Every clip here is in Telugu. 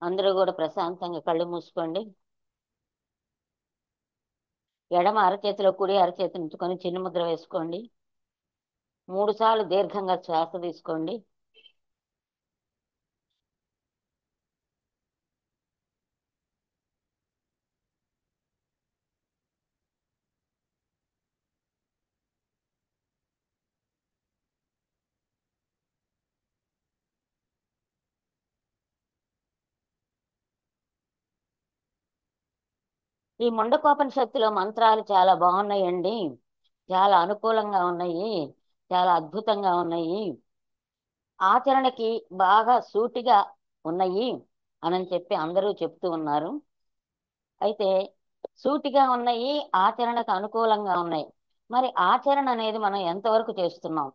అందరూ కూడా ప్రశాంతంగా కళ్ళు మూసుకోండి ఎడమ అరచేతిలో కుడి అరచేతి ఉంచుకొని చిన్న ముద్ర వేసుకోండి మూడు సార్లు దీర్ఘంగా శ్వాస తీసుకోండి ఈ ముండకోపనిషత్తులో మంత్రాలు చాలా బాగున్నాయండి చాలా అనుకూలంగా ఉన్నాయి చాలా అద్భుతంగా ఉన్నాయి ఆచరణకి బాగా సూటిగా ఉన్నాయి అని చెప్పి అందరూ చెప్తూ ఉన్నారు అయితే సూటిగా ఉన్నాయి ఆచరణకు అనుకూలంగా ఉన్నాయి మరి ఆచరణ అనేది మనం ఎంతవరకు చేస్తున్నాం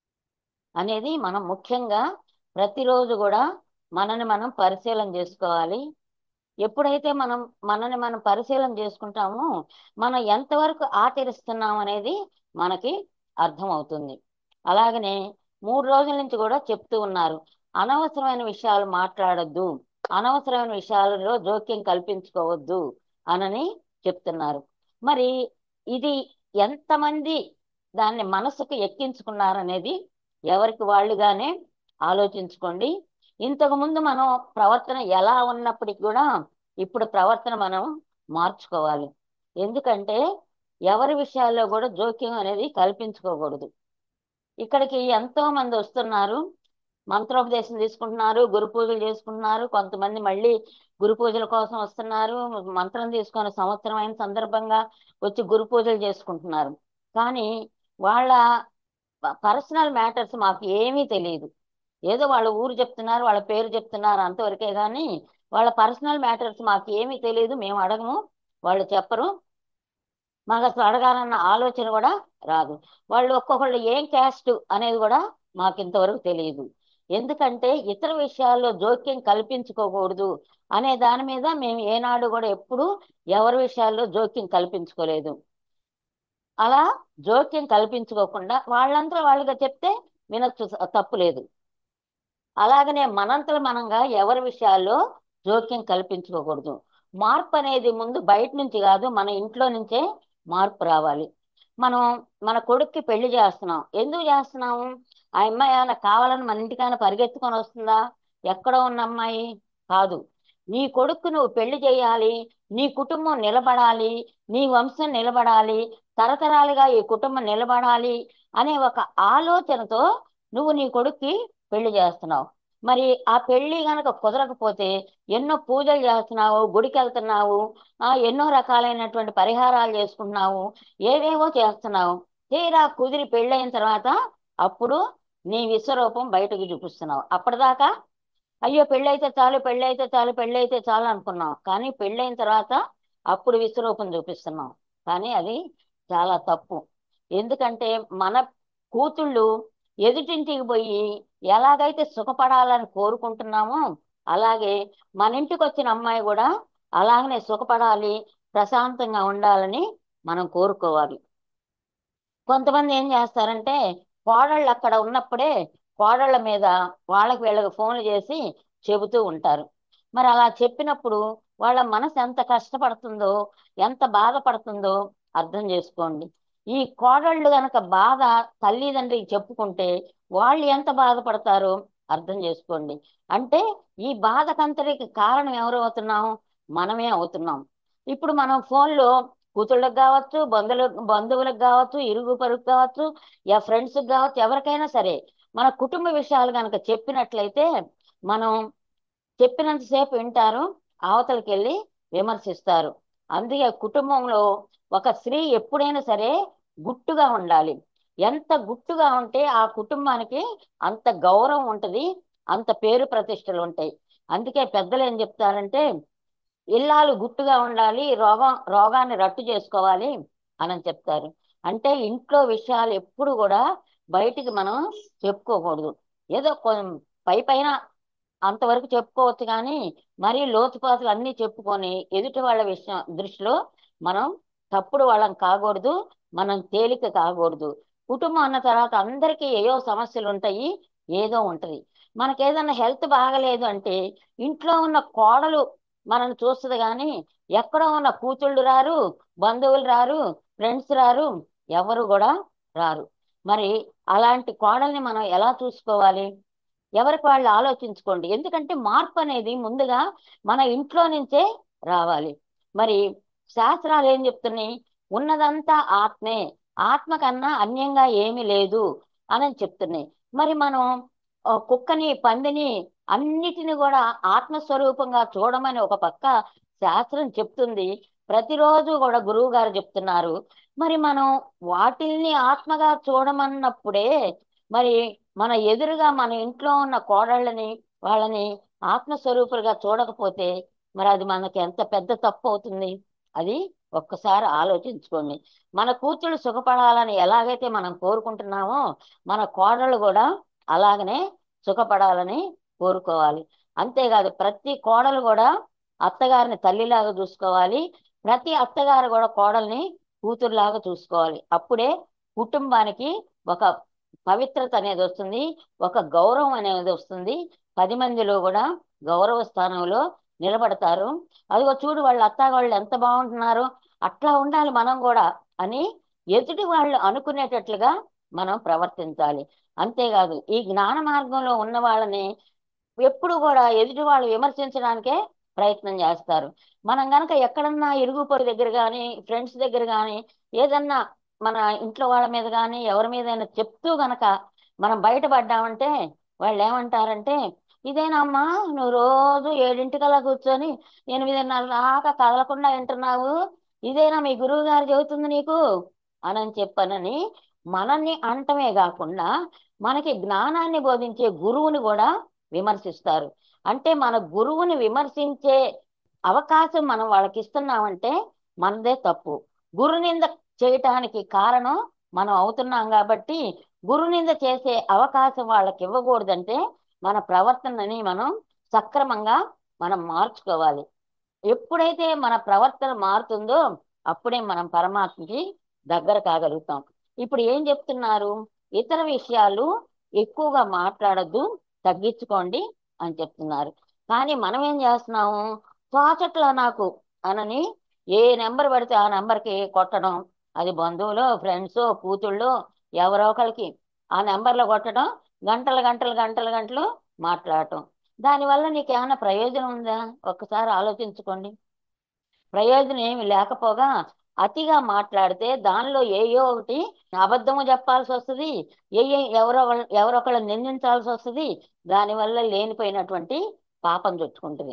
అనేది మనం ముఖ్యంగా ప్రతిరోజు కూడా మనని మనం పరిశీలన చేసుకోవాలి ఎప్పుడైతే మనం మనని మనం పరిశీలన చేసుకుంటామో మనం ఎంతవరకు ఆచరిస్తున్నాం అనేది మనకి అర్థమవుతుంది అలాగనే మూడు రోజుల నుంచి కూడా చెప్తూ ఉన్నారు అనవసరమైన విషయాలు మాట్లాడొద్దు అనవసరమైన విషయాలలో జోక్యం కల్పించుకోవద్దు అనని చెప్తున్నారు మరి ఇది ఎంతమంది దాన్ని మనసుకు ఎక్కించుకున్నారనేది ఎవరికి వాళ్ళుగానే ఆలోచించుకోండి ఇంతకు ముందు మనం ప్రవర్తన ఎలా ఉన్నప్పటికీ కూడా ఇప్పుడు ప్రవర్తన మనం మార్చుకోవాలి ఎందుకంటే ఎవరి విషయాల్లో కూడా జోక్యం అనేది కల్పించుకోకూడదు ఇక్కడికి ఎంతో మంది వస్తున్నారు మంత్రోపదేశం తీసుకుంటున్నారు గురు పూజలు చేసుకుంటున్నారు కొంతమంది మళ్ళీ గురు పూజల కోసం వస్తున్నారు మంత్రం తీసుకొని సంవత్సరం అయిన సందర్భంగా వచ్చి గురు పూజలు చేసుకుంటున్నారు కానీ వాళ్ళ పర్సనల్ మ్యాటర్స్ మాకు ఏమీ తెలియదు ఏదో వాళ్ళ ఊరు చెప్తున్నారు వాళ్ళ పేరు చెప్తున్నారు అంతవరకే కానీ వాళ్ళ పర్సనల్ మ్యాటర్స్ మాకు ఏమీ తెలియదు మేము అడగము వాళ్ళు చెప్పరు మాకు అసలు అడగాలన్న ఆలోచన కూడా రాదు వాళ్ళు ఒక్కొక్కళ్ళు ఏం క్యాస్ట్ అనేది కూడా మాకు ఇంతవరకు తెలియదు ఎందుకంటే ఇతర విషయాల్లో జోక్యం కల్పించుకోకూడదు అనే దాని మీద మేము ఏనాడు కూడా ఎప్పుడు ఎవరి విషయాల్లో జోక్యం కల్పించుకోలేదు అలా జోక్యం కల్పించుకోకుండా వాళ్ళంతా వాళ్ళుగా చెప్తే వినొచ్చు తప్పు లేదు అలాగనే మనంతలో మనంగా ఎవరి విషయాల్లో జోక్యం కల్పించుకోకూడదు మార్పు అనేది ముందు బయట నుంచి కాదు మన ఇంట్లో నుంచే మార్పు రావాలి మనం మన కొడుక్కి పెళ్లి చేస్తున్నాం ఎందుకు చేస్తున్నాము ఆ అమ్మాయి ఏమైనా కావాలని మన ఇంటికైనా పరిగెత్తుకొని వస్తుందా ఎక్కడో ఉన్న అమ్మాయి కాదు నీ కొడుకు నువ్వు పెళ్లి చేయాలి నీ కుటుంబం నిలబడాలి నీ వంశం నిలబడాలి తరతరాలుగా ఈ కుటుంబం నిలబడాలి అనే ఒక ఆలోచనతో నువ్వు నీ కొడుక్కి పెళ్లి చేస్తున్నావు మరి ఆ పెళ్లి గనక కుదరకపోతే ఎన్నో పూజలు చేస్తున్నావు గుడికి వెళ్తున్నావు ఆ ఎన్నో రకాలైనటువంటి పరిహారాలు చేసుకుంటున్నావు ఏవేవో చేస్తున్నావు తీరా కుదిరి పెళ్ళైన తర్వాత అప్పుడు నీ విశ్వరూపం బయటకు చూపిస్తున్నావు అప్పటిదాకా అయ్యో పెళ్ళైతే చాలు పెళ్ళైతే చాలు పెళ్ళైతే చాలు అనుకున్నాం కానీ పెళ్ళైన తర్వాత అప్పుడు విశ్వరూపం చూపిస్తున్నాం కానీ అది చాలా తప్పు ఎందుకంటే మన కూతుళ్ళు ఎదుటింటికి పోయి ఎలాగైతే సుఖపడాలని కోరుకుంటున్నామో అలాగే మన ఇంటికి వచ్చిన అమ్మాయి కూడా అలాగనే సుఖపడాలి ప్రశాంతంగా ఉండాలని మనం కోరుకోవాలి కొంతమంది ఏం చేస్తారంటే కోడళ్ళు అక్కడ ఉన్నప్పుడే కోడళ్ళ మీద వాళ్ళకి వీళ్ళకి ఫోన్లు చేసి చెబుతూ ఉంటారు మరి అలా చెప్పినప్పుడు వాళ్ళ మనసు ఎంత కష్టపడుతుందో ఎంత బాధపడుతుందో అర్థం చేసుకోండి ఈ కోడళ్ళు గనక బాధ తల్లిదండ్రికి చెప్పుకుంటే వాళ్ళు ఎంత బాధపడతారో అర్థం చేసుకోండి అంటే ఈ బాధకంతరికి కారణం ఎవరు అవుతున్నాం మనమే అవుతున్నాం ఇప్పుడు మనం ఫోన్లో కూతుళ్ళకి కావచ్చు బంధువులు బంధువులకు కావచ్చు ఇరుగు పరుగు కావచ్చు యా ఫ్రెండ్స్కి కావచ్చు ఎవరికైనా సరే మన కుటుంబ విషయాలు కనుక చెప్పినట్లయితే మనం చెప్పినంతసేపు వింటారు అవతలకి వెళ్ళి విమర్శిస్తారు అందుకే కుటుంబంలో ఒక స్త్రీ ఎప్పుడైనా సరే గుట్టుగా ఉండాలి ఎంత గుట్టుగా ఉంటే ఆ కుటుంబానికి అంత గౌరవం ఉంటుంది అంత పేరు ప్రతిష్టలు ఉంటాయి అందుకే పెద్దలు ఏం చెప్తారంటే ఇల్లాలు గుట్టుగా ఉండాలి రోగం రోగాన్ని రట్టు చేసుకోవాలి అని చెప్తారు అంటే ఇంట్లో విషయాలు ఎప్పుడు కూడా బయటికి మనం చెప్పుకోకూడదు ఏదో పై పైన అంతవరకు చెప్పుకోవచ్చు కానీ మరీ లోతుపాతులు అన్నీ చెప్పుకొని ఎదుటి వాళ్ళ విషయం దృష్టిలో మనం తప్పుడు వాళ్ళం కాకూడదు మనం తేలిక కాకూడదు కుటుంబం అన్న తర్వాత అందరికీ ఏయో సమస్యలు ఉంటాయి ఏదో ఉంటది మనకి ఏదైనా హెల్త్ బాగలేదు అంటే ఇంట్లో ఉన్న కోడలు మనల్ని చూస్తుంది కానీ ఎక్కడో ఉన్న కూతుళ్ళు రారు బంధువులు రారు ఫ్రెండ్స్ రారు ఎవరు కూడా రారు మరి అలాంటి కోడల్ని మనం ఎలా చూసుకోవాలి ఎవరికి వాళ్ళు ఆలోచించుకోండి ఎందుకంటే మార్పు అనేది ముందుగా మన ఇంట్లో నుంచే రావాలి మరి శాస్త్రాలు ఏం చెప్తున్నాయి ఉన్నదంతా ఆత్మే ఆత్మ కన్నా అన్యంగా ఏమీ లేదు అని చెప్తున్నాయి మరి మనం ఆ, కుక్కని పందిని అన్నిటిని కూడా ఆత్మస్వరూపంగా చూడమని ఒక పక్క శాస్త్రం చెప్తుంది ప్రతిరోజు కూడా గురువు గారు చెప్తున్నారు మరి మనం వాటిల్ని ఆత్మగా చూడమన్నప్పుడే మరి మన ఎదురుగా మన ఇంట్లో ఉన్న కోడళ్ళని వాళ్ళని ఆత్మస్వరూపులుగా చూడకపోతే మరి అది మనకి ఎంత పెద్ద తప్పు అవుతుంది అది ఒక్కసారి ఆలోచించుకోండి మన కూతుళ్ళు సుఖపడాలని ఎలాగైతే మనం కోరుకుంటున్నామో మన కోడళ్ళు కూడా అలాగనే సుఖపడాలని కోరుకోవాలి అంతేకాదు ప్రతి కోడలు కూడా అత్తగారిని తల్లిలాగా చూసుకోవాలి ప్రతి అత్తగారు కూడా కోడల్ని కూతురులాగా చూసుకోవాలి అప్పుడే కుటుంబానికి ఒక పవిత్రత అనేది వస్తుంది ఒక గౌరవం అనేది వస్తుంది పది మందిలో కూడా గౌరవ స్థానంలో నిలబడతారు అదిగో చూడు వాళ్ళ అత్త వాళ్ళు ఎంత బాగుంటున్నారు అట్లా ఉండాలి మనం కూడా అని ఎదుటి వాళ్ళు అనుకునేటట్లుగా మనం ప్రవర్తించాలి అంతేకాదు ఈ జ్ఞాన మార్గంలో ఉన్న వాళ్ళని ఎప్పుడు కూడా ఎదుటి వాళ్ళు విమర్శించడానికే ప్రయత్నం చేస్తారు మనం గనక ఎక్కడన్నా ఇరుగు పొరుగు దగ్గర కానీ ఫ్రెండ్స్ దగ్గర కానీ ఏదన్నా మన ఇంట్లో వాళ్ళ మీద కానీ ఎవరి మీదైనా చెప్తూ గనక మనం బయటపడ్డామంటే వాళ్ళు ఏమంటారంటే ఇదేనమ్మా నువ్వు రోజు ఏడింటికల్లా కూర్చొని ఎనిమిదిన్నర దాకా కదలకుండా వింటున్నావు ఇదేనా మీ గురువు గారు చెబుతుంది నీకు అని చెప్పనని మనల్ని అంటమే కాకుండా మనకి జ్ఞానాన్ని బోధించే గురువుని కూడా విమర్శిస్తారు అంటే మన గురువుని విమర్శించే అవకాశం మనం వాళ్ళకి ఇస్తున్నామంటే మనదే తప్పు గురునింద చేయటానికి కారణం మనం అవుతున్నాం కాబట్టి గురునింద చేసే అవకాశం వాళ్ళకి ఇవ్వకూడదంటే మన ప్రవర్తనని మనం సక్రమంగా మనం మార్చుకోవాలి ఎప్పుడైతే మన ప్రవర్తన మారుతుందో అప్పుడే మనం పరమాత్మకి దగ్గర కాగలుగుతాం ఇప్పుడు ఏం చెప్తున్నారు ఇతర విషయాలు ఎక్కువగా మాట్లాడద్దు తగ్గించుకోండి అని చెప్తున్నారు కానీ మనం ఏం చేస్తున్నాము తోచట్లా నాకు అనని ఏ నెంబర్ పడితే ఆ నెంబర్కి కొట్టడం అది బంధువులు ఫ్రెండ్స్ కూతుళ్ళు ఎవరో ఒకరికి ఆ నెంబర్లో కొట్టడం గంటలు గంటలు గంటలు గంటలు మాట్లాడటం దానివల్ల నీకు ఏమైనా ప్రయోజనం ఉందా ఒక్కసారి ఆలోచించుకోండి ప్రయోజనం ఏమి లేకపోగా అతిగా మాట్లాడితే దానిలో ఏయో ఒకటి అబద్ధము చెప్పాల్సి వస్తుంది ఏ ఏ- ఎవరో ఒకళ్ళ- ఎవరో ఒకళ్ళు నిందించాల్సి వస్తుంది దానివల్ల లేనిపోయినటువంటి పాపం చుట్టుకుంటుంది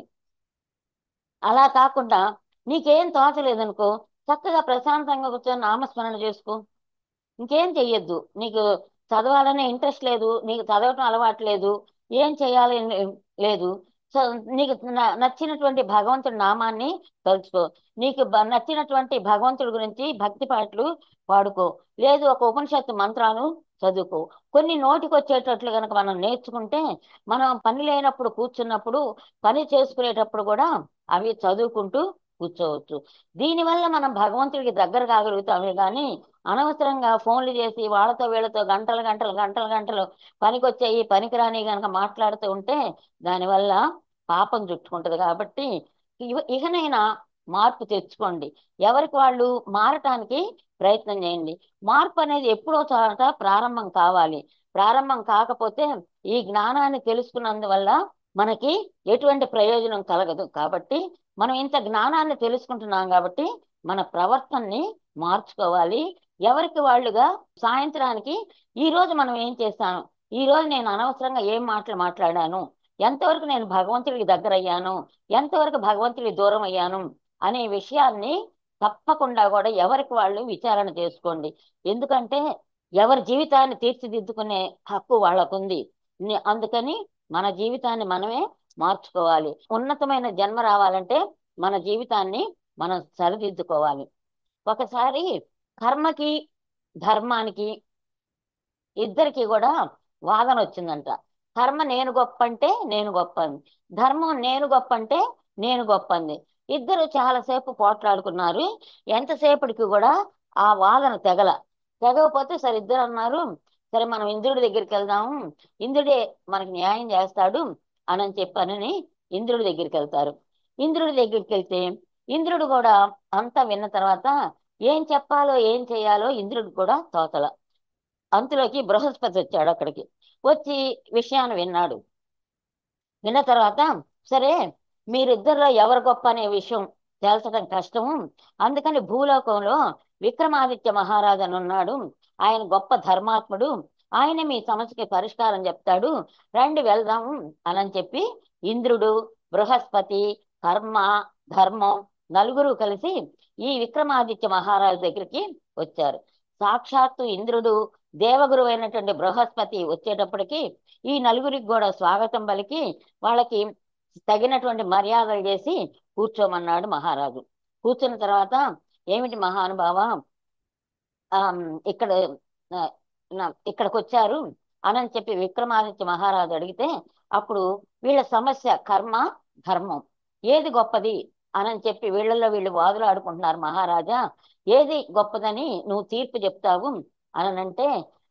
అలా కాకుండా నీకేం తోచలేదనుకో చక్కగా ప్రశాంతంగా కూర్చొని నామస్మరణ చేసుకో ఇంకేం చెయ్యొద్దు నీకు చదవాలనే ఇంట్రెస్ట్ లేదు నీకు చదవటం అలవాటు లేదు ఏం చేయాలి లేదు సో నీకు న- నచ్చినటువంటి భగవంతుడి నామాన్ని తలుచుకో నీకు బ- నచ్చినటువంటి భగవంతుడి గురించి భక్తి పాటలు పాడుకో లేదు ఒక ఉపనిషత్తు మంత్రాలు చదువుకో కొన్ని నోటికి వచ్చేటట్లు కనుక మనం నేర్చుకుంటే మనం పని లేనప్పుడు కూర్చున్నప్పుడు పని చేసుకునేటప్పుడు కూడా అవి చదువుకుంటూ కూర్చోవచ్చు దీనివల్ల మనం భగవంతుడికి దగ్గర కాగలుగుతామే కానీ అనవసరంగా ఫోన్లు చేసి వాళ్ళతో వీళ్ళతో గంటలు గంటలు గంటలు గంటలు పనికొచ్చేయి పనికిరాని గనక మాట్లాడుతూ ఉంటే దానివల్ల పాపం చుట్టుకుంటది కాబట్టి ఇవ- ఇకనైనా మార్పు తెచ్చుకోండి ఎవరికి వాళ్ళు మారటానికి ప్రయత్నం చేయండి మార్పు అనేది ఎప్పుడో చోట ప్రారంభం కావాలి ప్రారంభం కాకపోతే ఈ జ్ఞానాన్ని తెలుసుకున్నందువల్ల మనకి ఎటువంటి ప్రయోజనం కలగదు కాబట్టి మనం ఇంత జ్ఞానాన్ని తెలుసుకుంటున్నాం కాబట్టి మన ప్రవర్తనని మార్చుకోవాలి ఎవరికి వాళ్ళుగా సాయంత్రానికి ఈ రోజు మనం ఏం చేస్తాను ఈ రోజు నేను అనవసరంగా ఏం మాటలు మాట్లాడాను ఎంతవరకు నేను భగవంతుడికి దగ్గర అయ్యాను ఎంతవరకు భగవంతుడికి దూరం అయ్యాను అనే విషయాన్ని తప్పకుండా కూడా ఎవరికి వాళ్ళు విచారణ చేసుకోండి ఎందుకంటే ఎవరి జీవితాన్ని తీర్చిదిద్దుకునే హక్కు వాళ్ళకుంది ని- అందుకని మన జీవితాన్ని మనమే మార్చుకోవాలి ఉన్నతమైన జన్మ రావాలంటే మన జీవితాన్ని మనం సరిదిద్దుకోవాలి ఒకసారి కర్మకి ధర్మానికి ఇద్దరికి కూడా వాదన వచ్చిందంట కర్మ నేను గొప్ప అంటే నేను గొప్ప అంది ధర్మం నేను గొప్ప అంటే నేను గొప్ప అంది ఇద్దరు చాలాసేపు పోట్లాడుకున్నారు ఎంతసేపటికి కూడా ఆ వాదన తెగల తెగకపోతే సరే ఇద్దరు అన్నారు సరే మనం ఇంద్రుడి దగ్గరికి వెళ్దాము ఇంద్రుడే మనకి న్యాయం చేస్తాడు అని చెప్పనని ఇంద్రుడి దగ్గరికి వెళ్తారు ఇంద్రుడి దగ్గరికి వెళ్తే ఇంద్రుడు కూడా అంతా విన్న తర్వాత ఏం చెప్పాలో ఏం చేయాలో ఇంద్రుడు కూడా తోతల అంతలోకి బృహస్పతి వచ్చాడు అక్కడికి వచ్చి విషయాన్ని విన్నాడు విన్న తర్వాత సరే మీరిద్దరిలో ఎవరు గొప్ప అనే విషయం తేల్చడం కష్టము అందుకని భూలోకంలో విక్రమాదిత్య మహారాజు అని ఉన్నాడు ఆయన గొప్ప ధర్మాత్ముడు ఆయన మీ సమస్యకి పరిష్కారం చెప్తాడు రండి వెళ్దాము అని చెప్పి ఇంద్రుడు బృహస్పతి కర్మ ధర్మం నలుగురు కలిసి ఈ విక్రమాదిత్య మహారాజు దగ్గరికి వచ్చారు సాక్షాత్తు ఇంద్రుడు దేవగురు అయినటువంటి బృహస్పతి వచ్చేటప్పటికి ఈ నలుగురికి కూడా స్వాగతం పలికి వాళ్ళకి తగినటువంటి మర్యాదలు చేసి కూర్చోమన్నాడు మహారాజు కూర్చున్న తర్వాత ఏమిటి మహానుభావ ఇక్కడ ఇక్కడికి వచ్చారు అని చెప్పి విక్రమాదిత్య మహారాజు అడిగితే అప్పుడు వీళ్ళ సమస్య కర్మ ధర్మం ఏది గొప్పది అని చెప్పి వీళ్ళల్లో వీళ్ళు వాదులు ఆడుకుంటున్నారు మహారాజా ఏది గొప్పదని నువ్వు తీర్పు చెప్తావు అనంటే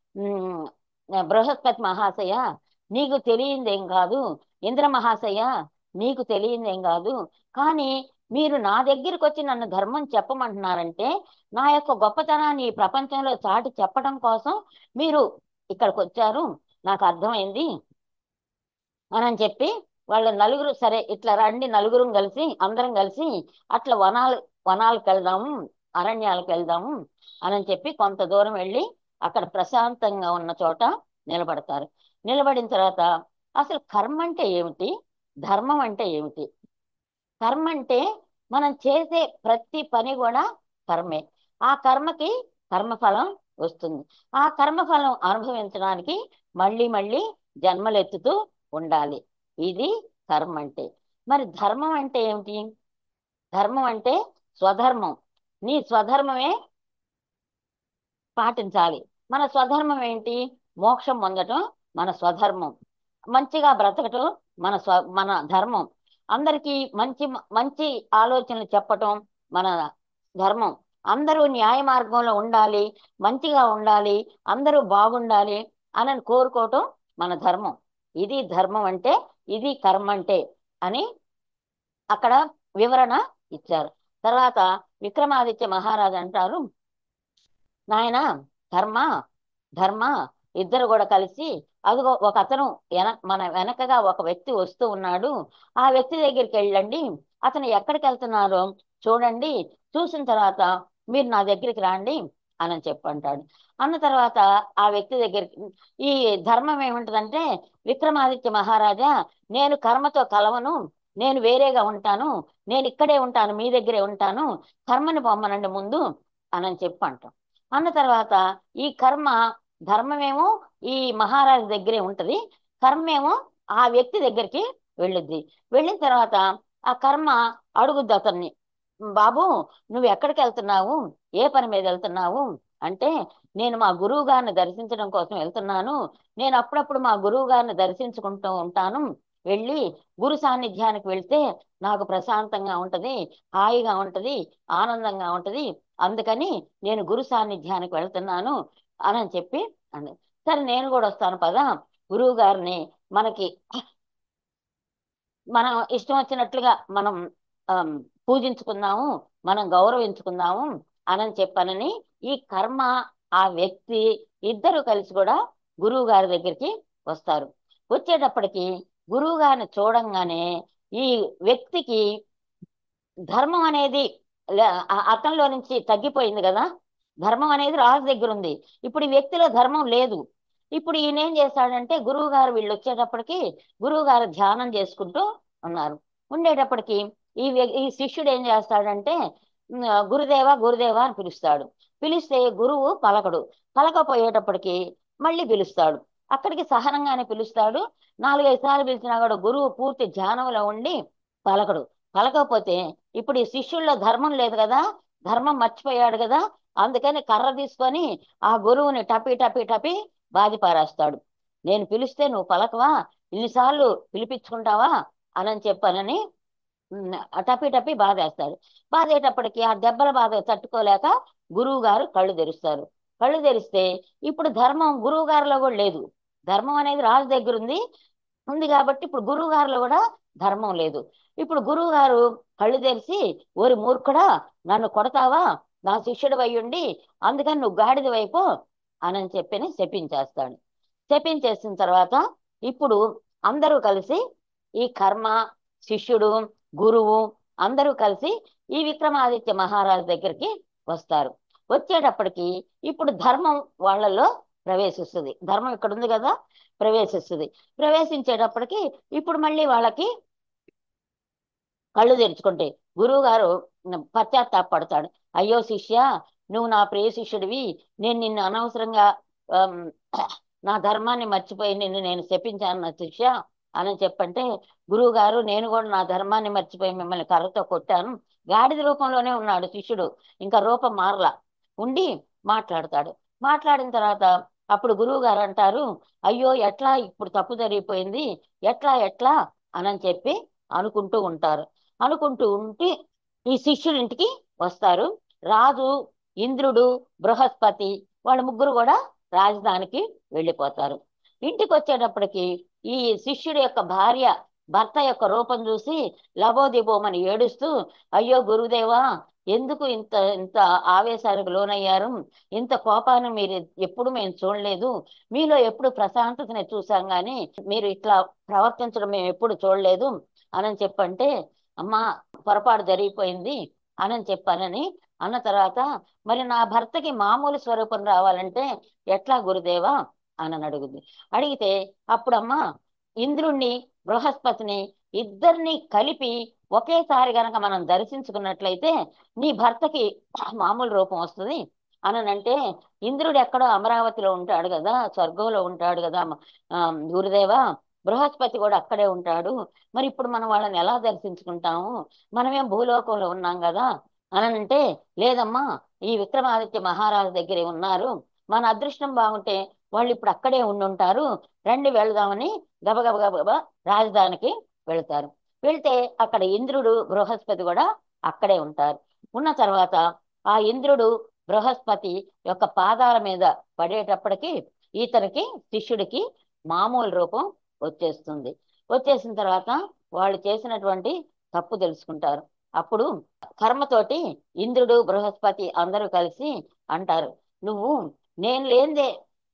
బృహస్పతి మహాశయ నీకు తెలియందేం కాదు ఇంద్ర మహాశయ నీకు తెలియందేం కాదు కానీ మీరు నా దగ్గరికి వచ్చి నన్ను ధర్మం చెప్పమంటున్నారంటే నా యొక్క గొప్పతనాన్ని ఈ ప్రపంచంలో చాటి చెప్పడం కోసం మీరు ఇక్కడికి వచ్చారు నాకు అర్థమైంది అని చెప్పి వాళ్ళ నలుగురు సరే ఇట్లా రండి నలుగురు కలిసి అందరం కలిసి అట్లా వనాలు వనాలకు వెళ్దాము అరణ్యాలకు వెళ్దాము అని చెప్పి కొంత దూరం వెళ్ళి అక్కడ ప్రశాంతంగా ఉన్న చోట నిలబడతారు నిలబడిన తర్వాత అసలు కర్మ అంటే ఏమిటి ధర్మం అంటే ఏమిటి కర్మ అంటే మనం చేసే ప్రతి పని కూడా కర్మే ఆ కర్మకి కర్మఫలం వస్తుంది ఆ కర్మఫలం అనుభవించడానికి మళ్ళీ మళ్ళీ జన్మలెత్తుతూ ఉండాలి ఇది కర్మ అంటే మరి ధర్మం అంటే ఏమిటి ధర్మం అంటే స్వధర్మం నీ స్వధర్మమే పాటించాలి మన స్వధర్మం ఏంటి మోక్షం పొందటం మన స్వధర్మం మంచిగా బ్రతకటం మన స్వ మన ధర్మం అందరికీ మంచి మంచి ఆలోచనలు చెప్పటం మన ధర్మం అందరూ న్యాయ మార్గంలో ఉండాలి మంచిగా ఉండాలి అందరూ బాగుండాలి అని కోరుకోవటం మన ధర్మం ఇది ధర్మం అంటే ఇది కర్మ అంటే అని అక్కడ వివరణ ఇచ్చారు తర్వాత విక్రమాదిత్య మహారాజు అంటారు నాయన కర్మ ధర్మ ఇద్దరు కూడా కలిసి అదిగో ఒక అతను వెన మన వెనకగా ఒక వ్యక్తి వస్తూ ఉన్నాడు ఆ వ్యక్తి దగ్గరికి వెళ్ళండి అతను ఎక్కడికి వెళ్తున్నారో చూడండి చూసిన తర్వాత మీరు నా దగ్గరికి రండి అని చెప్పంటాడు అన్న తర్వాత ఆ వ్యక్తి దగ్గరికి ఈ ధర్మం ఏముంటదంటే విక్రమాదిత్య మహారాజా నేను కర్మతో కలవను నేను వేరేగా ఉంటాను నేను ఇక్కడే ఉంటాను మీ దగ్గరే ఉంటాను కర్మని పొమ్మనండి ముందు అని చెప్పి అంటాం అన్న తర్వాత ఈ కర్మ ధర్మమేమో ఈ మహారాజు దగ్గరే ఉంటది కర్మేమో ఆ వ్యక్తి దగ్గరికి వెళ్ళుద్ది వెళ్ళిన తర్వాత ఆ కర్మ అడుగుద్ది అతన్ని బాబు నువ్వు ఎక్కడికి వెళ్తున్నావు ఏ పని మీద వెళ్తున్నావు అంటే నేను మా గురువు గారిని దర్శించడం కోసం వెళ్తున్నాను నేను అప్పుడప్పుడు మా గురువు గారిని దర్శించుకుంటూ ఉంటాను వెళ్ళి గురు సాన్నిధ్యానికి వెళ్తే నాకు ప్రశాంతంగా ఉంటది హాయిగా ఉంటది ఆనందంగా ఉంటది అందుకని నేను గురు సాన్నిధ్యానికి వెళ్తున్నాను అని చెప్పి అంది సరే నేను కూడా వస్తాను పదా గురువు గారిని మనకి మనం ఇష్టం వచ్చినట్లుగా మనం పూజించుకుందాము మనం గౌరవించుకుందాము అని చెప్పనని ఈ కర్మ ఆ వ్యక్తి ఇద్దరు కలిసి కూడా గురువు గారి దగ్గరికి వస్తారు వచ్చేటప్పటికి గురువు గారిని చూడంగానే ఈ వ్యక్తికి ధర్మం అనేది అతనిలో నుంచి తగ్గిపోయింది కదా ధర్మం అనేది రాజు దగ్గర ఉంది ఇప్పుడు ఈ వ్యక్తిలో ధర్మం లేదు ఇప్పుడు ఈయన ఏం చేస్తాడంటే గురువు గారు వీళ్ళు వచ్చేటప్పటికి గురువు గారు ధ్యానం చేసుకుంటూ ఉన్నారు ఉండేటప్పటికి ఈ ఈ శిష్యుడు ఏం చేస్తాడంటే గురుదేవ గురుదేవ అని పిలుస్తాడు పిలిస్తే గురువు పలకడు పలకపోయేటప్పటికి మళ్ళీ పిలుస్తాడు అక్కడికి సహనంగానే పిలుస్తాడు నాలుగైదు సార్లు పిలిచినా కూడా గురువు పూర్తి ధ్యానంలో ఉండి పలకడు పలకపోతే ఇప్పుడు ఈ శిష్యుల్లో ధర్మం లేదు కదా ధర్మం మర్చిపోయాడు కదా అందుకని కర్ర తీసుకొని ఆ గురువుని టపి టపి టపి బాధి పారేస్తాడు నేను పిలిస్తే నువ్వు పలకవా ఇన్నిసార్లు పిలిపించుకుంటావా అని చెప్పానని టపి టపి బాధేస్తాడు బాధేటప్పటికి ఆ దెబ్బల బాధ తట్టుకోలేక గురువు గారు కళ్ళు తెరుస్తారు కళ్ళు తెరిస్తే ఇప్పుడు ధర్మం గురువు గారిలో కూడా లేదు ధర్మం అనేది రాజు దగ్గర ఉంది ఉంది కాబట్టి ఇప్పుడు గురువు గారిలో కూడా ధర్మం లేదు ఇప్పుడు గురువు గారు కళ్ళు తెరిచి ఓరి మూర్ఖుడా నన్ను కొడతావా నా శిష్యుడు అయ్యుండి అందుకని నువ్వు గాడిద వైపు అని చెప్పి శపించేస్తాడు శపించేసిన తర్వాత ఇప్పుడు అందరూ కలిసి ఈ కర్మ శిష్యుడు గురువు అందరూ కలిసి ఈ విక్రమాదిత్య మహారాజు దగ్గరికి వస్తారు వచ్చేటప్పటికి ఇప్పుడు ధర్మం వాళ్ళలో ప్రవేశిస్తుంది ధర్మం ఇక్కడ ఉంది కదా ప్రవేశిస్తుంది ప్రవేశించేటప్పటికి ఇప్పుడు మళ్ళీ వాళ్ళకి కళ్ళు తెరుచుకుంటే గురువు గారు పశ్చాత్తాపడతాడు అయ్యో శిష్య నువ్వు నా ప్రియ శిష్యుడివి నేను నిన్ను అనవసరంగా ఆమ్, నా ధర్మాన్ని మర్చిపోయి నిన్ను నేను శపించాను నా శిష్య అని చెప్పంటే గురువు గారు నేను కూడా నా ధర్మాన్ని మర్చిపోయి మిమ్మల్ని కర్రతో కొట్టాను గాడిద రూపంలోనే ఉన్నాడు శిష్యుడు ఇంకా రూపం మారలా ఉండి మాట్లాడతాడు మాట్లాడిన తర్వాత అప్పుడు గురువు గారు అంటారు అయ్యో ఎట్లా ఇప్పుడు తప్పు జరిగిపోయింది ఎట్లా ఎట్లా అని చెప్పి అనుకుంటూ ఉంటారు అనుకుంటూ ఉంటే ఈ శిష్యుడి ఇంటికి వస్తారు రాజు ఇంద్రుడు బృహస్పతి వాళ్ళ ముగ్గురు కూడా రాజధానికి వెళ్ళిపోతారు ఇంటికి వచ్చేటప్పటికి ఈ శిష్యుడి యొక్క భార్య భర్త యొక్క రూపం చూసి లబోదిబోమని ఏడుస్తూ అయ్యో గురుదేవా ఎందుకు ఇంత ఇంత ఆవేశానికి లోనయ్యారు ఇంత కోపాన్ని మీరు ఎప్పుడు మేము చూడలేదు మీలో ఎప్పుడు ప్రశాంతతని చూసాం కానీ మీరు ఇట్లా ప్రవర్తించడం మేము ఎప్పుడు చూడలేదు అని చెప్పంటే అమ్మా పొరపాటు జరిగిపోయింది అని చెప్పానని అన్న తర్వాత మరి నా భర్తకి మామూలు స్వరూపం రావాలంటే ఎట్లా గురుదేవా అని అడుగుద్ది అడిగితే అప్పుడమ్మా ఇంద్రుణ్ణి బృహస్పతిని ఇద్దరిని కలిపి ఒకేసారి గనక మనం దర్శించుకున్నట్లయితే నీ భర్తకి మామూలు రూపం వస్తుంది అనంటే ఇంద్రుడు ఎక్కడో అమరావతిలో ఉంటాడు కదా స్వర్గంలో ఉంటాడు కదా ఆ, గురుదేవా బృహస్పతి కూడా అక్కడే ఉంటాడు మరి ఇప్పుడు మనం వాళ్ళని ఎలా దర్శించుకుంటాము మనమేం భూలోకంలో ఉన్నాం కదా అనంటే లేదమ్మా ఈ విక్రమాదిత్య మహారాజు దగ్గరే ఉన్నారు మన అదృష్టం బాగుంటే వాళ్ళు ఇప్పుడు అక్కడే ఉండుంటారు రండి వెళదామని గబగబ గబగబ రాజధానికి వెళ్తారు వెళ్తే అక్కడ ఇంద్రుడు బృహస్పతి కూడా అక్కడే ఉంటారు ఉన్న తర్వాత ఆ ఇంద్రుడు బృహస్పతి యొక్క పాదాల మీద పడేటప్పటికి ఇతనికి శిష్యుడికి మామూలు రూపం వచ్చేస్తుంది వచ్చేసిన తర్వాత వాళ్ళు చేసినటువంటి తప్పు తెలుసుకుంటారు అప్పుడు కర్మతోటి ఇంద్రుడు బృహస్పతి అందరూ కలిసి అంటారు నువ్వు నేను లేనిదే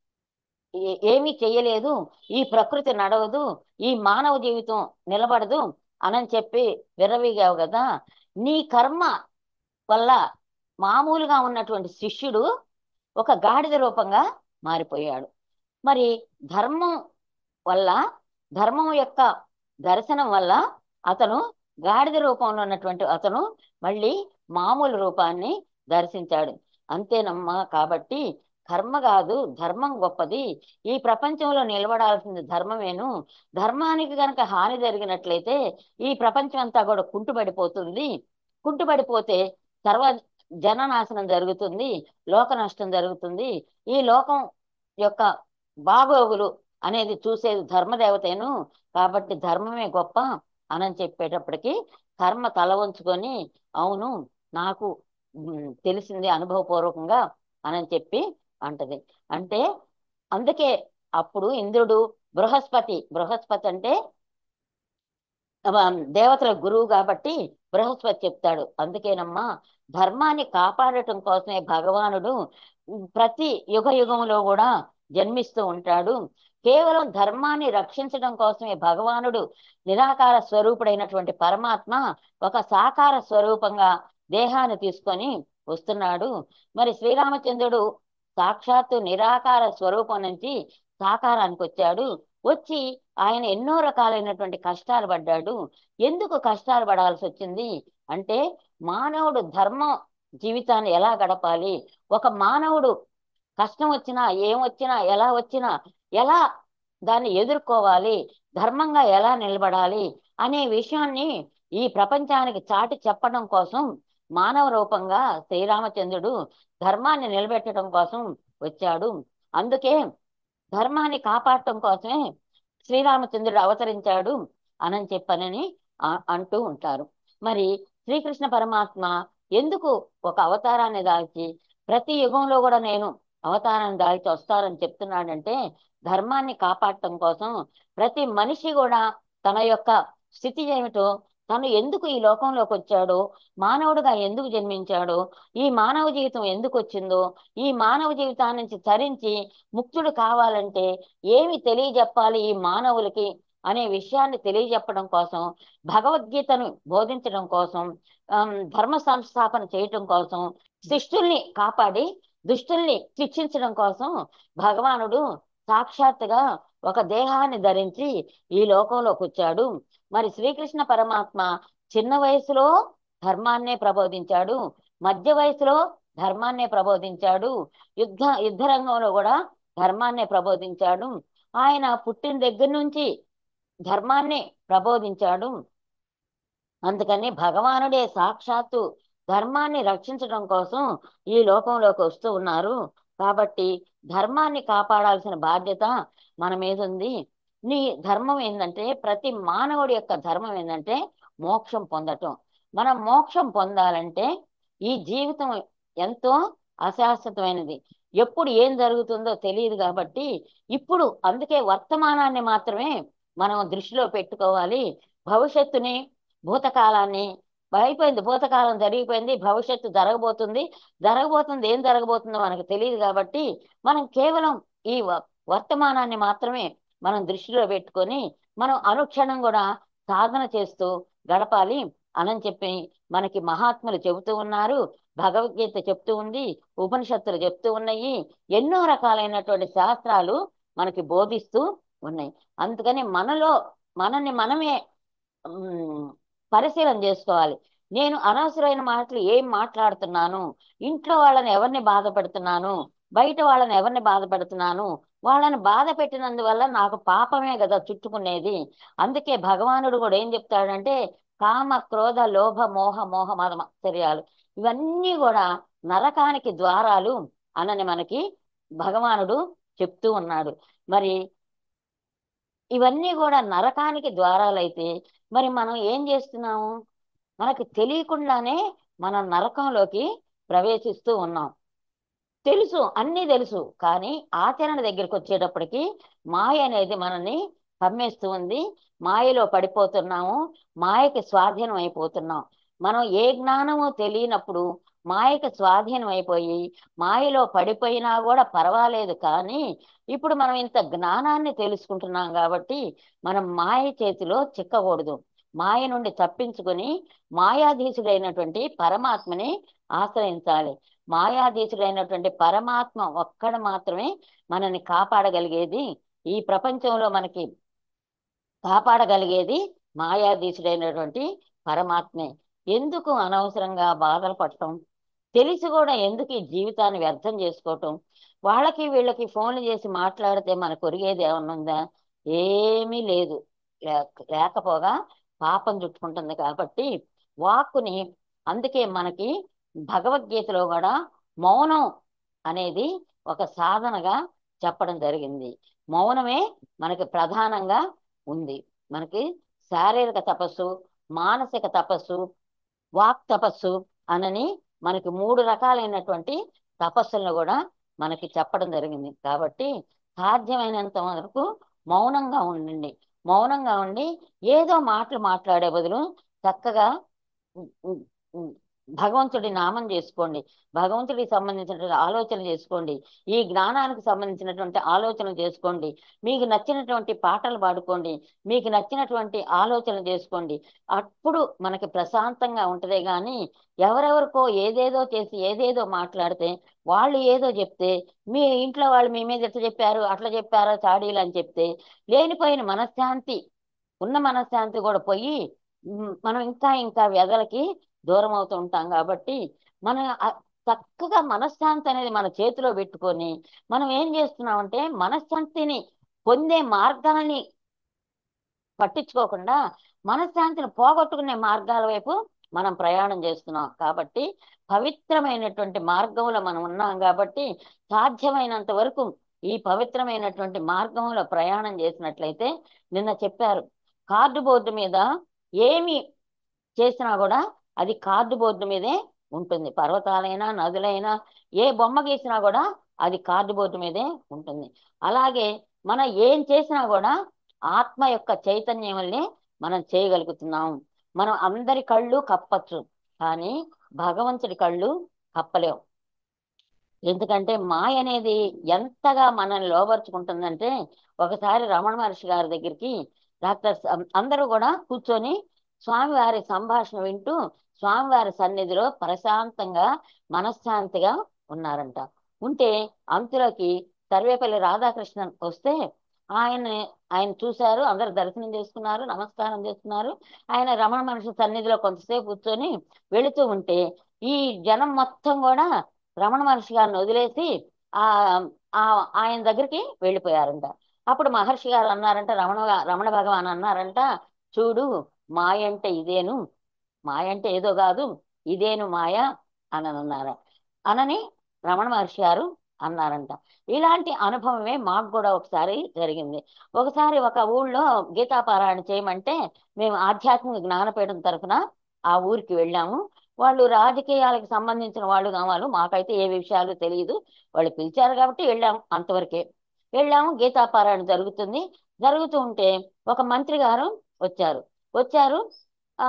ఏ- ఏమీ చెయ్యలేదు ఈ ప్రకృతి నడవదు ఈ మానవ జీవితం నిలబడదు అని చెప్పి విర్రవీగావు కదా నీ కర్మ వల్ల మామూలుగా ఉన్నటువంటి శిష్యుడు ఒక గాడిద రూపంగా మారిపోయాడు మరి ధర్మం వల్ల ధర్మం యొక్క దర్శనం వల్ల అతను గాడిద రూపంలో ఉన్నటువంటి అతను మళ్ళీ మామూలు రూపాన్ని దర్శించాడు అంతేనమ్మా కాబట్టి కర్మ కాదు ధర్మం గొప్పది ఈ ప్రపంచంలో నిలబడాల్సింది ధర్మమేను ధర్మానికి గనక హాని జరిగినట్లయితే ఈ ప్రపంచం అంతా కూడా కుంటుపడిపోతుంది కుంటుపడిపోతే సర్వ జననాశనం జరుగుతుంది లోక నష్టం జరుగుతుంది ఈ లోకం యొక్క బాగోగులు అనేది చూసేది ధర్మదేవతేను కాబట్టి ధర్మమే గొప్ప అని చెప్పేటప్పటికి కర్మ తల వంచుకొని అవును నాకు ఉమ్, తెలిసింది అనుభవపూర్వకంగా అని చెప్పి అంటది అంటే అందుకే అప్పుడు ఇంద్రుడు బృహస్పతి బృహస్పతి అంటే ఆ, దేవతల గురువు కాబట్టి బృహస్పతి చెప్తాడు అందుకేనమ్మా ధర్మాన్ని కాపాడటం కోసమే భగవానుడు ప్రతి యుగ యుగంలో కూడా జన్మిస్తూ ఉంటాడు కేవలం ధర్మాన్ని రక్షించడం కోసమే భగవానుడు నిరాకార స్వరూపుడైనటువంటి పరమాత్మ ఒక సాకార స్వరూపంగా దేహాన్ని తీసుకొని వస్తున్నాడు మరి శ్రీరామచంద్రుడు సాక్షాత్తు నిరాకార స్వరూపం నుంచి సాకారానికి వచ్చాడు వచ్చి ఆయన ఎన్నో రకాలైనటువంటి కష్టాలు పడ్డాడు ఎందుకు కష్టాలు పడాల్సి వచ్చింది అంటే మానవుడు ధర్మ జీవితాన్ని ఎలా గడపాలి ఒక మానవుడు కష్టం వచ్చినా ఏం వచ్చినా ఎలా వచ్చినా ఎలా దాన్ని ఎదుర్కోవాలి ధర్మంగా ఎలా నిలబడాలి అనే విషయాన్ని ఈ ప్రపంచానికి చాటి చెప్పడం కోసం మానవ రూపంగా శ్రీరామచంద్రుడు ధర్మాన్ని నిలబెట్టడం కోసం వచ్చాడు అందుకే ధర్మాన్ని కాపాడటం కోసమే శ్రీరామచంద్రుడు అవతరించాడు అని చెప్పనని ఆ- అంటూ ఉంటారు మరి శ్రీకృష్ణ పరమాత్మ ఎందుకు ఒక అవతారాన్ని దాల్చి ప్రతి యుగంలో కూడా నేను అవతారం దాల్చి వస్తారని చెప్తున్నాడంటే ధర్మాన్ని కాపాడటం కోసం ప్రతి మనిషి కూడా తన యొక్క స్థితి ఏమిటో తను ఎందుకు ఈ లోకంలోకి వచ్చాడో మానవుడిగా ఎందుకు జన్మించాడో ఈ మానవ జీవితం ఎందుకు వచ్చిందో ఈ మానవ జీవితాన్ని నుంచి తరించి ముక్తుడు కావాలంటే ఏమి తెలియజెప్పాలి ఈ మానవులకి అనే విషయాన్ని తెలియజెప్పడం కోసం భగవద్గీతను బోధించడం కోసం ఆమ్, ధర్మ సంస్థాపన చేయటం కోసం శిష్టుల్ని కాపాడి దుష్టుల్ని శిక్షించడం కోసం భగవానుడు సాక్షాత్తుగా ఒక దేహాన్ని ధరించి ఈ లోకంలోకి వచ్చాడు మరి శ్రీకృష్ణ పరమాత్మ చిన్న వయసులో ధర్మాన్నే ప్రబోధించాడు మధ్య వయసులో ధర్మాన్నే ప్రబోధించాడు యుద్ధ యుద్ధ రంగంలో కూడా ధర్మాన్నే ప్రబోధించాడు ఆయన పుట్టిన దగ్గర నుంచి ధర్మాన్నే ప్రబోధించాడు అందుకని భగవానుడే సాక్షాత్తు ధర్మాన్ని రక్షించడం కోసం ఈ లోకంలోకి వస్తూ ఉన్నారు కాబట్టి ధర్మాన్ని కాపాడాల్సిన బాధ్యత మన మీద ఉంది నీ ధర్మం ఏంటంటే ప్రతి మానవుడి యొక్క ధర్మం ఏంటంటే మోక్షం పొందటం మనం మోక్షం పొందాలంటే ఈ జీవితం ఎంతో అశాశ్వతమైనది ఎప్పుడు ఏం జరుగుతుందో తెలియదు కాబట్టి ఇప్పుడు అందుకే వర్తమానాన్ని మాత్రమే మనం దృష్టిలో పెట్టుకోవాలి భవిష్యత్తుని భూతకాలాన్ని అయిపోయింది భూతకాలం జరిగిపోయింది భవిష్యత్తు జరగబోతుంది జరగబోతుంది ఏం జరగబోతుందో మనకు తెలియదు కాబట్టి మనం కేవలం ఈ వ- వర్తమానాన్ని మాత్రమే మనం దృష్టిలో పెట్టుకొని మనం అనుక్షణం కూడా సాధన చేస్తూ గడపాలి అని చెప్పి మనకి మహాత్ములు చెబుతూ ఉన్నారు భగవద్గీత చెప్తూ ఉంది ఉపనిషత్తులు చెప్తూ ఉన్నాయి ఎన్నో రకాలైనటువంటి శాస్త్రాలు మనకి బోధిస్తూ ఉన్నాయి అందుకని మనలో మనల్ని మనమే ఉమ్, పరిశీలన చేసుకోవాలి నేను అనవసరమైన మాటలు ఏం మాట్లాడుతున్నాను ఇంట్లో వాళ్ళని ఎవరిని బాధ పెడుతున్నాను బయట వాళ్ళని ఎవరిని బాధ పెడుతున్నాను వాళ్ళని బాధ పెట్టినందువల్ల నాకు పాపమే కదా చుట్టుకునేది అందుకే భగవానుడు కూడా ఏం చెప్తాడంటే కామ క్రోధ లోభ మోహ మోహ మద మత్సర్యాలు ఇవన్నీ కూడా నరకానికి ద్వారాలు అనని మనకి భగవానుడు చెప్తూ ఉన్నాడు మరి ఇవన్నీ కూడా నరకానికి ద్వారాలైతే మరి మనం ఏం చేస్తున్నాము మనకు తెలియకుండానే మనం నరకంలోకి ప్రవేశిస్తూ ఉన్నాం తెలుసు అన్నీ తెలుసు కానీ ఆచరణ దగ్గరికి వచ్చేటప్పటికి మాయ అనేది మనల్ని కమ్మేస్తూ ఉంది మాయలో పడిపోతున్నాము మాయకి స్వాధీనం అయిపోతున్నాం మనం ఏ జ్ఞానము తెలియనప్పుడు మాయకి స్వాధీనం అయిపోయి మాయలో పడిపోయినా కూడా పర్వాలేదు కానీ ఇప్పుడు మనం ఇంత జ్ఞానాన్ని తెలుసుకుంటున్నాం కాబట్టి మనం మాయ చేతిలో చిక్కకూడదు మాయ నుండి తప్పించుకొని మాయాధీశుడైనటువంటి పరమాత్మని ఆశ్రయించాలి మాయాధీశుడైనటువంటి పరమాత్మ ఒక్కడ మాత్రమే మనల్ని కాపాడగలిగేది ఈ ప్రపంచంలో మనకి కాపాడగలిగేది మాయాధీశుడైనటువంటి పరమాత్మే ఎందుకు అనవసరంగా బాధలు పడటం తెలిసి కూడా ఎందుకు ఈ జీవితాన్ని వ్యర్థం చేసుకోవటం వాళ్ళకి వీళ్ళకి ఫోన్లు చేసి మాట్లాడితే మనకు ఒరిగేది ఏమన్నా ఉందా ఏమీ లేదు లేక- లేకపోగా పాపం చుట్టుకుంటుంది కాబట్టి వాక్కుని అందుకే మనకి భగవద్గీతలో కూడా మౌనం అనేది ఒక సాధనగా చెప్పడం జరిగింది మౌనమే మనకి ప్రధానంగా ఉంది మనకి శారీరక తపస్సు మానసిక తపస్సు వాక్ తపస్సు అనని మనకి మూడు రకాలైనటువంటి తపస్సులను కూడా మనకి చెప్పడం జరిగింది కాబట్టి సాధ్యమైనంత వరకు మౌనంగా ఉండండి మౌనంగా ఉండి ఏదో మాటలు మాట్లాడే బదులు చక్కగా ఉ- ఉ- ఉ- భగవంతుడి నామం చేసుకోండి భగవంతుడికి సంబంధించినటువంటి ఆలోచన చేసుకోండి ఈ జ్ఞానానికి సంబంధించినటువంటి ఆలోచన చేసుకోండి మీకు నచ్చినటువంటి పాటలు పాడుకోండి మీకు నచ్చినటువంటి ఆలోచన చేసుకోండి అప్పుడు మనకి ప్రశాంతంగా ఉంటదే గాని ఎవరెవరికో ఏదేదో చేసి ఏదేదో మాట్లాడితే వాళ్ళు ఏదో చెప్తే మీ ఇంట్లో వాళ్ళు మీ మీద ఎట్లా చెప్పారు అట్లా చెప్పారో చాడీలు అని చెప్తే లేనిపోయిన మనశ్శాంతి ఉన్న మనశ్శాంతి కూడా పోయి ఉమ్, మనం ఇంకా ఇంకా వ్యధలకి దూరం అవుతూ ఉంటాం కాబట్టి మనం ఆ- చక్కగా మనశ్శాంతి అనేది మన చేతిలో పెట్టుకొని మనం ఏం చేస్తున్నామంటే మనశ్శాంతిని పొందే మార్గాల్ని పట్టించుకోకుండా మనశ్శాంతిని పోగొట్టుకునే మార్గాల వైపు మనం ప్రయాణం చేస్తున్నాం కాబట్టి పవిత్రమైనటువంటి మార్గంలో మనం ఉన్నాం కాబట్టి సాధ్యమైనంత వరకు ఈ పవిత్రమైనటువంటి మార్గంలో ప్రయాణం చేసినట్లయితే నిన్న చెప్పారు కార్డు బోర్డు మీద ఏమి చేసినా కూడా అది కార్డు బోర్డు మీదే ఉంటుంది పర్వతాలైనా నదులైనా ఏ బొమ్మ గీసినా కూడా అది కార్డుబోర్డు మీదే ఉంటుంది అలాగే మనం ఏం చేసినా కూడా ఆత్మ యొక్క చైతన్యం వల్లే మనం చేయగలుగుతున్నాం మనం అందరి కళ్ళు కప్పచ్చు కానీ భగవంతుడి కళ్ళు కప్పలేం ఎందుకంటే మాయ అనేది ఎంతగా మనల్ని లోబరుచుకుంటుందంటే ఒకసారి రమణ మహర్షి గారి దగ్గరికి డాక్టర్స్ అందరూ కూడా కూర్చొని స్వామివారి సంభాషణ వింటూ స్వామివారి సన్నిధిలో ప్రశాంతంగా మనశ్శాంతిగా ఉన్నారంట ఉంటే అంతులకి సర్వేపల్లి రాధాకృష్ణన్ వస్తే ఆయన ఆయన చూశారు అందరు దర్శనం చేసుకున్నారు నమస్కారం చేసుకున్నారు ఆయన రమణ మహర్షి సన్నిధిలో కొంతసేపు కూర్చొని వెళుతూ ఉంటే ఈ జనం మొత్తం కూడా రమణ మహర్షి గారిని వదిలేసి ఆ ఆ ఆయన దగ్గరికి వెళ్ళిపోయారంట అప్పుడు మహర్షి గారు అన్నారంట రమణ రమణ భగవాన్ అన్నారంట చూడు మాయ అంటే ఇదేను మాయ అంటే ఏదో కాదు ఇదేను మాయ అని అన్నారు అనని రమణ మహర్షి గారు అన్నారంట ఇలాంటి అనుభవమే మాకు కూడా ఒకసారి జరిగింది ఒకసారి ఒక ఊళ్ళో గీతాపారాయణ చేయమంటే మేము ఆధ్యాత్మిక జ్ఞానపీఠం తరఫున ఆ ఊరికి వెళ్ళాము వాళ్ళు రాజకీయాలకు సంబంధించిన వాళ్ళు కావాలి మాకైతే ఏ విషయాలు తెలియదు వాళ్ళు పిలిచారు కాబట్టి వెళ్ళాము అంతవరకే వెళ్ళాము గీతాపారాయణ జరుగుతుంది జరుగుతూ ఉంటే ఒక మంత్రి గారు వచ్చారు వచ్చారు ఆ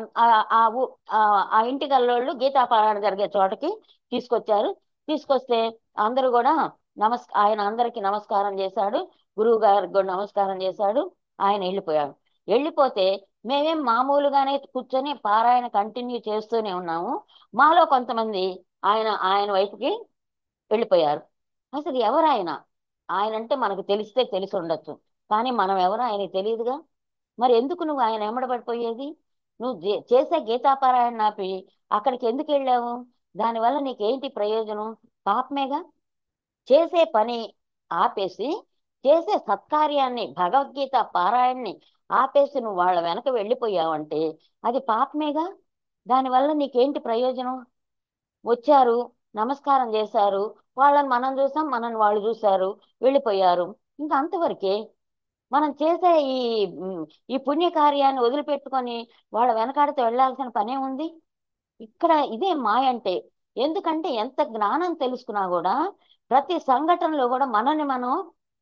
ఆ ఊ- ఆ ఇంటి గల్లోళ్ళు గీతాపారాయణ జరిగే చోటకి తీసుకొచ్చారు తీసుకొస్తే అందరూ కూడా నమస్ ఆయన అందరికి నమస్కారం చేశాడు గురువు గారికి కూడా నమస్కారం చేశాడు ఆయన వెళ్ళిపోయాడు వెళ్ళిపోతే మేమేం మామూలుగానే కూర్చొని పారాయణ కంటిన్యూ చేస్తూనే ఉన్నాము మాలో కొంతమంది ఆయన ఆయన వైపుకి వెళ్ళిపోయారు అసలు ఎవరు ఆయన ఆయన అంటే మనకు తెలిస్తే తెలిసి ఉండొచ్చు కానీ మనం ఎవరు ఆయన తెలియదుగా మరి ఎందుకు నువ్వు ఆయన ఎమ్మడబడిపోయేది నువ్వు జే- చేసే గీతాపారాయణ ఆపి అక్కడికి ఎందుకు వెళ్ళావు దానివల్ల నీకేంటి ప్రయోజనం పాపమేగా చేసే పని ఆపేసి చేసే సత్కార్యాన్ని భగవద్గీత పారాయణని ఆపేసి నువ్వు వాళ్ళ వెనక వెళ్ళిపోయావంటే అది పాపమేగా దానివల్ల నీకేంటి ప్రయోజనం వచ్చారు నమస్కారం చేశారు వాళ్ళని మనం చూసాం మనని వాళ్ళు చూశారు వెళ్ళిపోయారు ఇంకా అంతవరకే మనం చేసే ఈ ఉమ్, ఈ పుణ్య కార్యాన్ని వదిలిపెట్టుకొని వాళ్ళ వెనకాడితే వెళ్ళాల్సిన పనే ఉంది ఇక్కడ ఇదే మాయ అంటే ఎందుకంటే ఎంత జ్ఞానం తెలుసుకున్నా కూడా ప్రతి సంఘటనలో కూడా మనల్ని మనం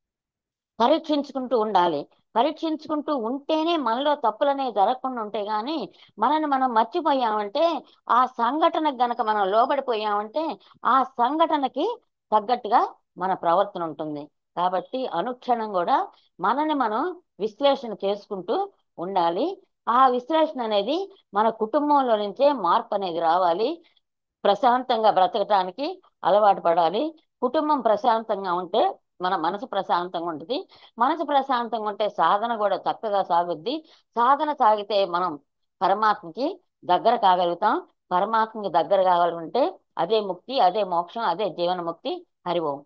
పరీక్షించుకుంటూ ఉండాలి పరీక్షించుకుంటూ ఉంటేనే మనలో తప్పులనేవి జరగకుండా ఉంటాయి కానీ మనల్ని మనం మర్చిపోయామంటే ఆ సంఘటనకు గనక మనం లోబడిపోయామంటే ఆ సంఘటనకి తగ్గట్టుగా మన ప్రవర్తన ఉంటుంది కాబట్టి అనుక్షణం కూడా మనని మనం విశ్లేషణ చేసుకుంటూ ఉండాలి ఆ విశ్లేషణ అనేది మన కుటుంబంలో నుంచే మార్పు అనేది రావాలి ప్రశాంతంగా బ్రతకటానికి అలవాటు పడాలి కుటుంబం ప్రశాంతంగా ఉంటే మన మనసు ప్రశాంతంగా ఉంటుంది మనసు ప్రశాంతంగా ఉంటే సాధన కూడా చక్కగా సాగుద్ది సాధన సాగితే మనం పరమాత్మకి దగ్గర కాగలుగుతాం పరమాత్మకి దగ్గర కావాలంటే అదే ముక్తి అదే మోక్షం అదే జీవనముక్తి హరి ఓం